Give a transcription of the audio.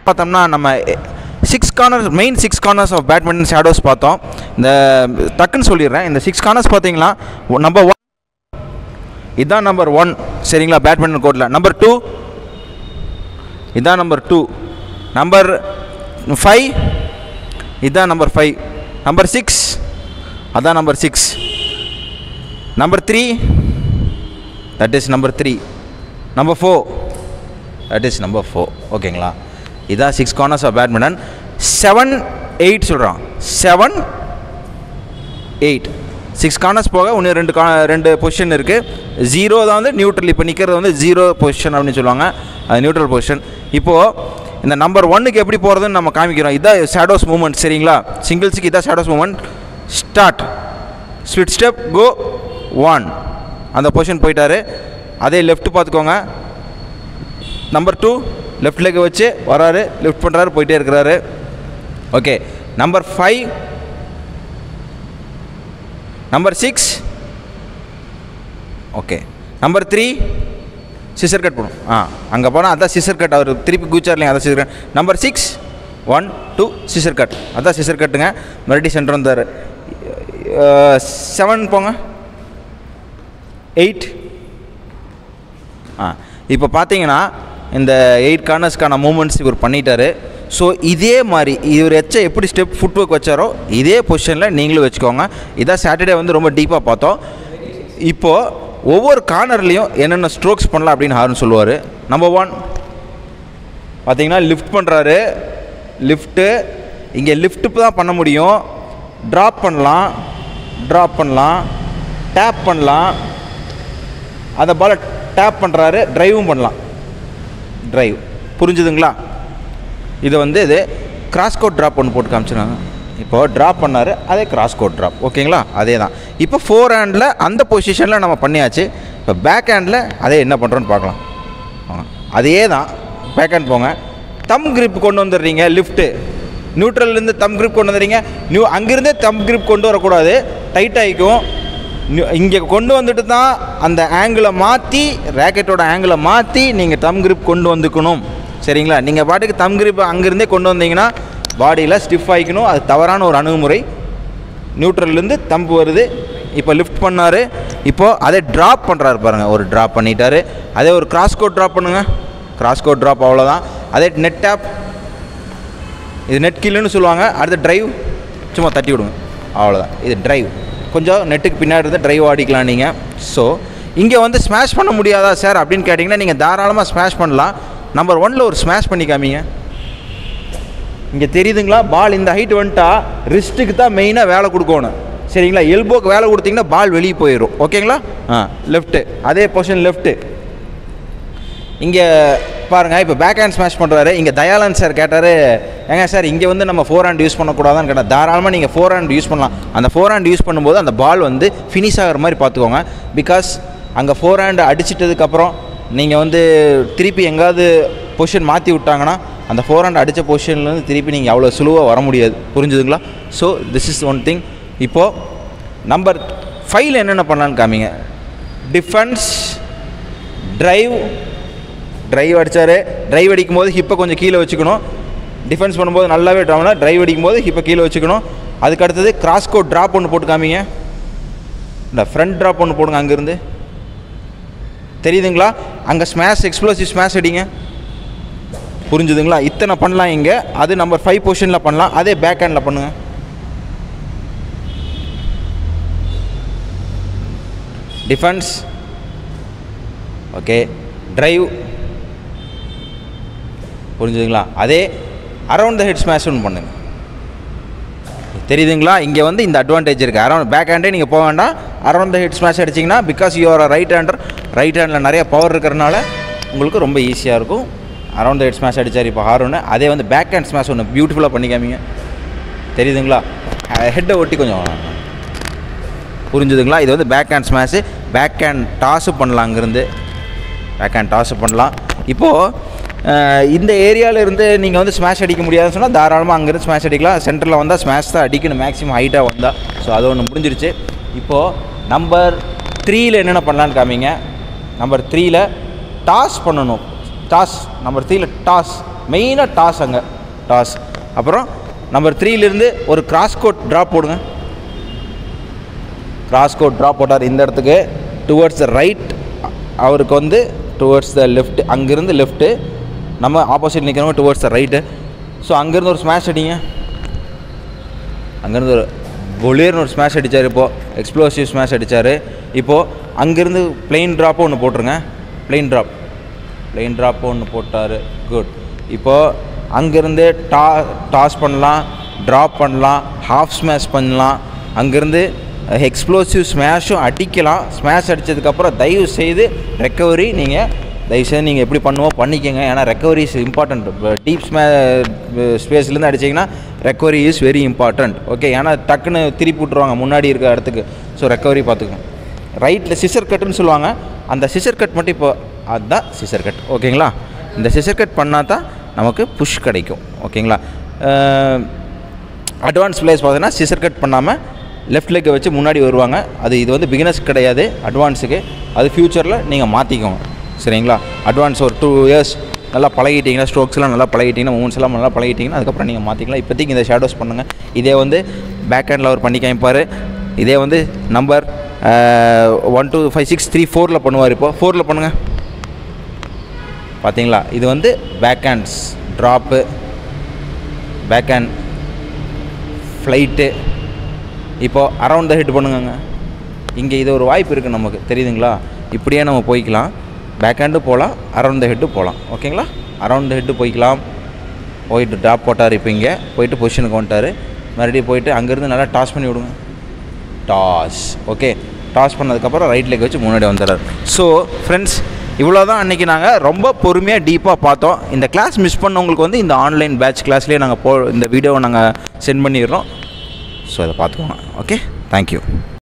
பார்த்தோம்னா நம்ம six corners main six corners of badminton shadows பார்த்தோம் இந்த டக்குன்னு சொல்லிடுறேன் இந்த சிக்ஸ் கார்னர்ஸ் பார்த்தீங்களா நம்பர் ஒன் இதான் நம்பர் ஒன் சரிங்களா பேட்மிண்டன் கோர்ட்டில் நம்பர் டூ இதான் நம்பர் டூ நம்பர் ஃபைவ் இதான் நம்பர் ஃபைவ் நம்பர் சிக்ஸ் அதான் number six number three that is number three number four that is number four ஓகேங்களா இதான் six corners of badminton seven eight சொல்கிறான் seven eight six corners போக இன்னும் ரெண்டு கா ரெண்டு பொசிஷன் இருக்குது ஜீரோ தான் வந்து நியூட்ரல் இப்போ நிற்கிறது வந்து ஜீரோ பொசிஷன் அப்படின்னு சொல்லுவாங்க அது நியூட்ரல் பொசிஷன் இப்போது இந்த நம்பர் ஒன்னுக்கு எப்படி போகிறதுன்னு நம்ம காமிக்கிறோம் இதான் ஷேடோஸ் மூமெண்ட் சரிங்களா சிங்கிள்ஸுக்கு இதான் shadows moment start split step go one அந்த பொசிஷன் போயிட்டாரு அதே லெஃப்ட் பார்த்துக்கோங்க நம்பர் டூ லெஃப்ட் லெக் வச்சு வராரு லெஃப்ட் பண்ணுறாரு போயிட்டே இருக்கிறாரு okay number five number six okay number three scissor cut பண்ணும் ஆ அங்கே போனால் அதான் சிசர் கட் அவர் திருப்பி கூச்சார்லையும் அதான் scissor cut number six one two scissor cut அதான் சிசர் கட்டுங்க மறுபடியும் சென்டர் வந்தார் செவன் போங்க எயிட் ஆ இப்போ பார்த்தீங்கன்னா இந்த எயிட் கார்னர்ஸ்க்கான மூமெண்ட்ஸ் இவர் பண்ணிட்டாரு ஸோ இதே மாதிரி இவர் எச்ச எப்படி ஸ்டெப் ஃபுட் ஒர்க் வச்சாரோ இதே பொசிஷனில் நீங்களும் வச்சுக்கோங்க இதான் சாட்டர்டே வந்து ரொம்ப டீப்பாக பார்த்தோம் இப்போது ஒவ்வொரு கார்னர்லேயும் என்னென்ன ஸ்ட்ரோக்ஸ் பண்ணலாம் அப்படின்னு ஹாருன்னு சொல்லுவார் நம்பர் ஒன் பார்த்தீங்கன்னா லிஃப்ட் பண்ணுறாரு லிஃப்ட்டு இங்கே லிஃப்ட்டு தான் பண்ண முடியும் ட்ராப் பண்ணலாம் ட்ராப் பண்ணலாம் டேப் பண்ணலாம் அந்த பாலை டேப் பண்ணுறாரு ட்ரைவும் பண்ணலாம் ட்ரைவ் புரிஞ்சுதுங்களா இது வந்து இது கிராஸ் கோட் ட்ராப் ஒன்று போட்டு காமிச்சிருக்காங்க இப்போது ட்ராப் பண்ணார் அதே கிராஸ் கோட் ட்ராப் ஓகேங்களா அதே தான் இப்போ ஃபோர் ஹேண்டில் அந்த பொசிஷனில் நம்ம பண்ணியாச்சு இப்போ பேக் ஹேண்டில் அதே என்ன பண்ணுறோன்னு பார்க்கலாம் வாங்க. அதே தான் பேக் ஹேண்ட் போங்க தம் grip கொண்டு வந்துடுறீங்க லிஃப்ட்டு நியூட்ரல்லேருந்து தம் grip கொண்டு வந்துடுறீங்க நியூ அங்கேருந்தே தம் grip கொண்டு வரக்கூடாது டைட் ஆகிக்கும் இங்கே கொண்டு வந்துட்டு தான் அந்த ஆங்கிளை மாற்றி ரேக்கெட்டோட ஆங்கிளை மாற்றி நீங்கள் தம் grip கொண்டு வந்துக்கணும் சரிங்களா நீங்கள் பாட்டுக்கு தம் grip அங்கேருந்தே கொண்டு வந்தீங்கன்னா பாடியில் ஸ்டிஃப் ஆகிக்கணும் அது தவறான ஒரு அணுகுமுறை நியூட்ரல்லேருந்து தம்பு வருது இப்போ லிஃப்ட் பண்ணார் இப்போது அதே ட்ராப் பண்ணுறாரு பாருங்கள் ஒரு ட்ராப் பண்ணிட்டாரு அதே ஒரு கிராஸ் கோட் ட்ராப் பண்ணுங்க கிராஸ் கோட் ட்ராப் அவ்வளோதான் அதே நெட் டேப் இது நெட் கில்லுன்னு சொல்லுவாங்க அடுத்து டிரைவ் சும்மா தட்டி விடுங்க அவ்வளோதான் இது டிரைவ் கொஞ்சம் நெட்டுக்கு பின்னாடி இருந்து டிரைவ் ஆடிக்கலாம் நீங்கள் ஸோ இங்கே வந்து ஸ்மாஷ் பண்ண முடியாதா சார் அப்படின்னு கேட்டிங்கன்னா நீங்கள் தாராளமாக ஸ்மாஷ் பண்ணலாம் நம்பர் ஒனில் ஒரு ஸ்மாஷ் பண்ணி காமிங்க இங்கே தெரியுதுங்களா பால் இந்த ஹைட் வந்துட்டா ரிஸ்ட்டுக்கு தான் மெயினாக வேலை கொடுக்கணும் சரிங்களா எல்போக்கு வேலை கொடுத்தீங்கன்னா பால் வெளியே போயிடும் ஓகேங்களா ஆ லெஃப்ட்டு அதே பொசிஷன் லெஃப்ட்டு இங்கே பாருங்கள் இப்போ பேக் ஹேண்ட் ஸ்மாஷ் பண்ணுறாரு இங்கே தயாளன் சார் கேட்டார் ஏங்க சார் இங்கே வந்து நம்ம ஃபோர் ஹேண்ட் யூஸ் பண்ணக்கூடாதான்னு கேட்டால் தாராளமாக நீங்கள் ஃபோர் ஹேண்ட் யூஸ் பண்ணலாம் அந்த ஃபோர் ஹேண்ட் யூஸ் பண்ணும்போது அந்த பால் வந்து ஃபினிஷ் ஆகிற மாதிரி பார்த்துக்கோங்க பிகாஸ் அங்கே ஃபோர் ஹேண்ட் அடிச்சிட்டதுக்கப்புறம் நீங்கள் வந்து திருப்பி எங்காவது பொசிஷன் மாற்றி விட்டாங்கன்னா அந்த ஃபோர் ஹேண்ட் அடித்த பொசிஷன்லேருந்து திருப்பி நீங்கள் அவ்வளோ சுலுவாக வர முடியாது புரிஞ்சுதுங்களா so this is one thing இப்போது நம்பர் ஃபைவ்ல என்னென்ன பண்ணலான்னு காமிங்க டிஃபென்ஸ் டிரைவ் டிரைவ் அடித்தார் டிரைவ் அடிக்கும் போது ஹிப்பை கொஞ்சம் கீழே வச்சுக்கணும் டிஃபென்ஸ் பண்ணும்போது நல்லாவே ட்ராப்னா டிரைவ் அடிக்கும் போது ஹிப்பை கீழே வச்சுக்கணும் அதுக்கு அடுத்தது கிராஸ் கோட் ட்ராப் ஒன்று போட்டு காமிங்க இந்த ஃப்ரண்ட் ட்ராப் ஒன்று போடுங்க அங்கேருந்து தெரியுதுங்களா அங்கே ஸ்மாஷ் எக்ஸ்ப்ளோசிவ் ஸ்மாஷ் அடிங்க புரிஞ்சுதுங்களா இத்தனை பண்ணலாம் இங்கே அது நம்பர் ஃபைவ் பொசிஷனில் பண்ணலாம் அதே பேக் ஹேண்டில் பண்ணுங்க டிஃபென்ஸ் ஓகே டிரைவ் புரிஞ்சுதுங்களா அதே அரவுண்ட் த ஹெட் ஸ்மாஷ் ஒன்று பண்ணுங்க தெரியுதுங்களா இங்கே வந்து இந்த அட்வான்டேஜ் இருக்குது அரௌண்ட் பேக் ஹேண்டே நீங்கள் போக வேண்டாம் அரௌண்ட் த ஹெட் ஸ்மாஷ் அடிச்சிங்கன்னா because you are right hander right ஹேண்டில் நிறைய பவர் இருக்கிறனால உங்களுக்கு ரொம்ப ஈஸியாக இருக்கும் அரௌண்ட் த ஹெட் ஸ்மாஷ் அடித்தார் இப்போ ஹார்னு அதே வந்து பேக் ஹேண்ட் ஸ்மாஷ் ஒன்று பியூட்டிஃபுல்லாக பண்ணி காமிங்க தெரியுதுங்களா ஹெட்டை ஒட்டி கொஞ்சம் புரிஞ்சுதுங்களா இது வந்து backhand smash backhand toss பண்ணலாம் அங்கேருந்து பேக் ஹேண்ட் டாஸு பண்ணலாம் இப்போது இந்த ஏரியாவில் இருந்து நீங்கள் வந்து ஸ்மாஷ் அடிக்க முடியாதுன்னு சொன்னால் தாராளமாக அங்கேருந்து ஸ்மாஷ் அடிக்கலாம் சென்டரில் வந்தால் ஸ்மாஷ் தான் அடிக்கணும் மேக்ஸிமம் ஹைட்டாக வந்தால் ஸோ அது ஒன்று முடிஞ்சிருச்சு இப்போது நம்பர் த்ரீயில் என்னென்ன பண்ணலான்னு காமிங்க நம்பர் த்ரீயில் டாஸ் பண்ணணும் டாஸ் நம்பர் த்ரீயில் டாஸ் மெயினாக டாஸ் அங்கே டாஸ் அப்புறம் நம்பர் த்ரீலேருந்து ஒரு கிராஸ் கோட் ட்ராப் போடுங்க கிராஸ் கோட் ட்ராப் போட்டார் இந்த இடத்துக்கு டுவர்ட்ஸ் த ரைட் அவருக்கு வந்து டுவர்ட்ஸ் த லெஃப்ட் அங்கேருந்து லெஃப்ட்டு நம்ம ஆப்போசிட் நிற்கிறவங்க டுவர்ட்ஸ் த ரைட்டு ஸோ அங்கேருந்து ஒரு ஸ்மாஷ் அடிங்க அங்கேருந்து ஒரு பொலியர்னு ஒரு ஸ்மாஷ் அடித்தார் இப்போது எக்ஸ்ப்ளோசிவ் ஸ்மாஷ் அடித்தார் இப்போது அங்கேருந்து பிளெயின் ட்ராப்பும் ஒன்று போட்டுருங்க பிளெயின் ட்ராப் பிளெயின் ட்ராப்பும் ஒன்று போட்டார் குட் இப்போது அங்கேருந்து டா டாஸ் பண்ணலாம் ட்ராப் பண்ணலாம் ஹாஃப் ஸ்மாஷ் பண்ணலாம் அங்கேருந்து எக்ஸ்ப்ளோசிவ் ஸ்மாஷும் அடிக்கலாம் ஸ்மாஷ் அடித்ததுக்கப்புறம் தயவு செய்து ரெக்கவரி நீங்கள் தயவுசெய்து நீங்கள் எப்படி பண்ணுவோ பண்ணிக்கோங்க ஏன்னா ரெக்கவரி இஸ் இம்பார்ட்டண்ட் டீப் ஸ்மே ஸ்பேஸ்லேருந்து அடிச்சிங்கன்னா recovery is very important okay ஏன்னா டக்குன்னு திருப்பி விட்ருவாங்க முன்னாடி இருக்க இடத்துக்கு ஸோ ரெக்கவரி பார்த்துக்கோங்க ரைட்டில் சிசர் கட்டுன்னு சொல்லுவாங்க அந்த சிசர் கட் மட்டும் இப்போ அதுதான் சிசர் கட் ஓகேங்களா இந்த சிசர் கட் பண்ணால் தான் நமக்கு புஷ் கிடைக்கும் ஓகேங்களா அட்வான்ஸ் பிளேஸ் பார்த்தீங்கன்னா சிசர் கட் பண்ணாமல் லெஃப்ட் லெக்கை வச்சு முன்னாடி வருவாங்க அது இது வந்து பிகினர்ஸ் கிடையாது அட்வான்ஸுக்கு அது ஃப்யூச்சரில் நீங்கள் மாற்றிக்கோங்க சரிங்களா அட்வான்ஸ் ஒரு டூ இயர்ஸ் நல்லா பழகிட்டீங்கன்னா ஸ்ட்ரோக்ஸ்லாம் நல்லா பழகிட்டீங்கன்னா மூவ்மெண்ட்ஸ் எல்லாம் நல்லா பழகிட்டீங்கன்னா அதுக்கப்புறம் நீங்கள் மாற்றிக்கலாம் இப்போதைக்கு இந்த ஷேடோஸ் பண்ணுங்கள் இதே வந்து பேக் ஹேண்டில் அவர் பண்ணி காமிப்பார் இதே வந்து number one two five six three ஃபோரில் பண்ணுவார் இப்போ ஃபோரில் பண்ணுங்கள் பார்த்தீங்களா இது வந்து backhands drop backhand flight இப்போது அரவுண்ட் த ஹெட் பண்ணுங்கங்க இங்கே இது ஒரு வாய்ப்பு இருக்குது நமக்கு தெரியுதுங்களா இப்படியே நம்ம போய்க்கலாம் பேக் ஹேண்டு போகலாம் அரவுண்ட் த ஹெட்டு போகலாம் ஓகேங்களா அரவுண்ட் த ஹெட்டு போய்க்கலாம் போயிட்டு ட்ராப் போட்டார் இப்போ இங்கே போயிட்டு பொசிஷனுக்கு வந்துட்டார் மறுபடியும் போயிட்டு அங்கேருந்து நல்லா டாஸ் பண்ணி விடுங்க டாஸ் ஓகே டாஸ் பண்ணதுக்கப்புறம் ரைட் லெக் வச்சு முன்னாடி வந்துடுறாரு ஸோ ஃப்ரெண்ட்ஸ் இவ்வளோ தான் அன்றைக்கி நாங்கள் ரொம்ப பொறுமையாக டீப்பாக பார்த்தோம் இந்த கிளாஸ் மிஸ் பண்ணவங்களுக்கு வந்து இந்த ஆன்லைன் பேட்ச் கிளாஸ்லேயே நாங்கள் போ இந்த வீடியோவை நாங்கள் சென்ட் பண்ணிடுறோம் ஸோ அதை பார்த்துக்கோங்க ஓகே தேங்க்யூ